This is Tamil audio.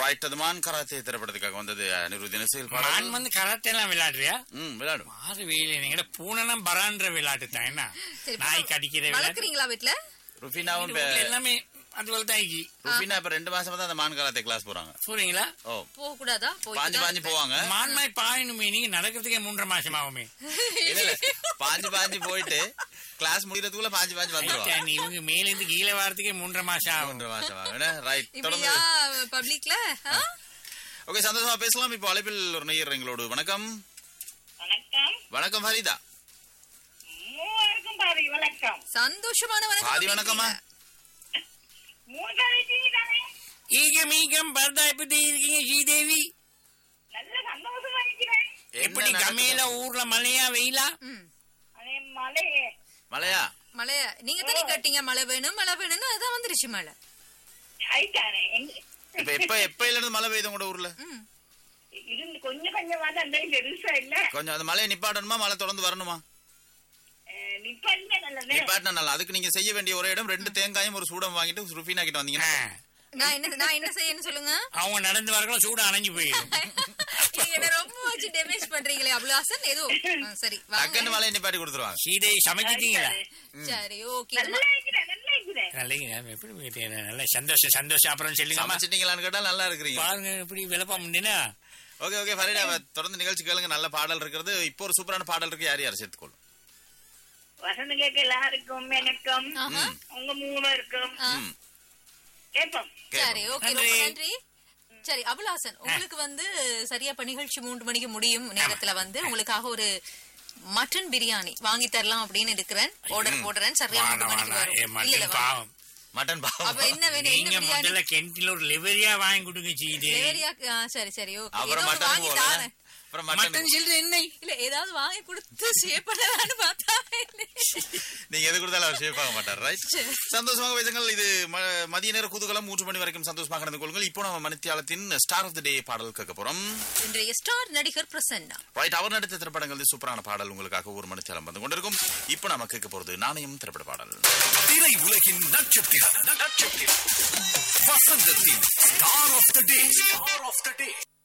ரைட் அது மான் கராத்தே திரைப்படத்துக்காக வந்தது அனிருத் தினசேல் மான் பாடல் வந்து கராத்தே எல்லாம் விளையாடுறியா ம் விளையாடும் மாறு வெயில் நீங்க பூனனம் பரான்ற விளையாட்டு தான் என்ன சரி, நாய் கடிக்கிற விளையாட்டு வளர்க்குறீங்களா வீட்டுல ருஃபினாவும் இது வீட்ல எல்லாமே அது போல தான் இருக்கு ருஃபினா இப்ப ரெண்டு மாசமா தான் அந்த மான் கராத்தே கிளாஸ் போறாங்க சொல்றீங்களா ஓ போக கூடாதா பாஞ்சு பாஞ்சு போவாங்க மான்மாய் பாயணுமே நீங்க நடக்கிறதுக்கே மூன்றரை மாசம் ஆகுமே இல்ல இல்ல பாஞ்சு பாஞ்சு போயிட்டு கிளாஸ் முடிக்கிறதுக்குள்ள பாஞ்சு பாஞ்சு வந்துருவாங்க நீ இவங்க மேலிருந்து கீழே வரதுக்கே மூன்றரை மாசம் ஆகும் ஒன்றரை மாசம் ஆகும் ரைட் இப்படியா தொடர்ந்து பப்ளிக்ல ஓகே சந்தோஷமா பேசலாம் இப்போ அழைப்பில் ஒரு நேயர் எங்களோடு வணக்கம் வணக்கம் வணக்கம் ஹரிதா மூவருக்கும் பாதி வணக்கம் சந்தோஷமான வணக்கம் பாதி வணக்கம்மா மூன்றாவது தானே ஈகம் ஈகம் பரதா எப்படி இருக்கீங்க ஸ்ரீதேவி நல்ல சந்தோஷமா இருக்கிறேன் எப்படி என்ன கமையில நடக்குது? ஊர்ல மழையா வெயிலா ம். அதே மலை மலையா மழை நீங்க தானே கேட்டீங்க மழை வேணும் மழை வேணும்னு அதான் வந்துருச்சு மழை ஆயிட்டானே இப்ப எப்ப எப்ப இருந்து மழை பெய்யுது உங்களோட ஊர்ல ம். இருந்து கொஞ்சம் கொஞ்சமா தான் அந்த பெருசா இல்ல கொஞ்சம் அந்த மழையை நிப்பாட்டணுமா மழை தொடர்ந்து வரணுமா நிப்பாட்டினா நல்லது நிப்பாட்டினா நல்லா அதுக்கு நீங்க செய்ய வேண்டிய ஒரே இடம் ரெண்டு தேங்காயும் ஒரு சூடம் வாங்கிட்டு ருஃபினா கிட்ட வந்தீங்கன்னா நான் என்ன நான் என்ன செய்யணும் சொல்லுங்க அவங்க நடந்து வரக்குள்ள சூடு அணைஞ்சு போயிடும் நீங்க என்ன ரொம்ப வச்சு டேமேஜ் பண்றீங்களே அவ்வளவு அசன் ஏதோ ஆ, சரி டக்குன்னு வாங்க மழையை நிப்பாட்டி கொடுத்துருவாங்க ஸ்ரீதேவி சமைச்சிட்டீங்களா சரி ஓகே நல்லா இருக்கிறேன் நல்லா இருக்கிறேன் நல்ல எப்படி போயிட்டீங்க? நல்ல சந்தோஷம் சந்தோஷம் அப்புறம் சொல்லுங்க சமைச்சிட்டீங்களான்னு கேட்டா நல்லா இருக்கிறீங்க பாருங்க எப்படி விளப்பா முடினா ஓகே ஓகே ஃபரீடா தொடர்ந்து நிகழ்ச்சி கேளுங்க நல்ல பாடல் இருக்கிறது இப்போ ஒரு சூப்பரான பாடல் இருக்கு யார் யார் சேர்த்துக்கொள்ளும் வசந்த கேட்க எல்லாருக்கும் எனக்கும் ஆஹா. உங்க மூவருக்கும் ஆ. ம் சரி கேட்போம். ஓகே நன்றி. ரொம்ப நன்றி சரி அபுலாசன் உங்களுக்கு வந்து சரியா இப்ப நிகழ்ச்சி மூன்று மணிக்கு முடியும் நேரத்துல வந்து உங்களுக்காக ஒரு மட்டன் பிரியாணி வாங்கி தரலாம் அப்படின்னு இருக்கிறேன் ஆர்டர் போடுறேன் சரியா வாங்க மூன்று மணிக்கு வாங்க ஏ, வரும் இல்ல இல்ல மட்டன் பாவம் மட்டன் அப்ப பாவம் என்ன வேணும் என்ன நீங்க பிரியாணி முதல்ல கிணத்துல ஒரு லிவரியா வாங்கி கொடுங்க சீது லேரியா ஆ, சரி சரி ஓகே ஏதோ அப்புறம் ஒண்ணு மட்டன் வாங்கி போல தாரேன் அப்புறம் மட்டன் மட்டன் சொல்ற என்ன இல்ல ஏதாவது வாங்கி கொடுத்து சேவ் பண்ணலாம்னு பார்த்தா நீங்க எது கொடுத்தாலும் அவர் ஷேப் ஆக மாட்டார் ரைட் சரி. சந்தோஷமாக பேசுங்கள் இது ம- மதிய நேர குதூகலம் மூன்று மணி வரைக்கும் சந்தோஷமாக நடந்து கொள்ளுங்கள் இப்போ நம்ம மணித்தியாலத்தின் ஸ்டார் ஆஃப் த டே பாடல் கேட்க போறோம் இன்றைய ஸ்டார் நடிகர் பிரசன்னா ரைட் அவர் நடித்த திரைப்படங்கள் சூப்பரான பாடல் உங்களுக்காக ஒரு மணித்தியாலம் வந்து கொண்டிருக்கும் இப்போ நாம கேட்க போறது நாணயம் திரைப்பட பாடல் திரை உலகின் நட்சத்திரம் நட்சத்திரம் வசந்தத்தின் star of the day star of the day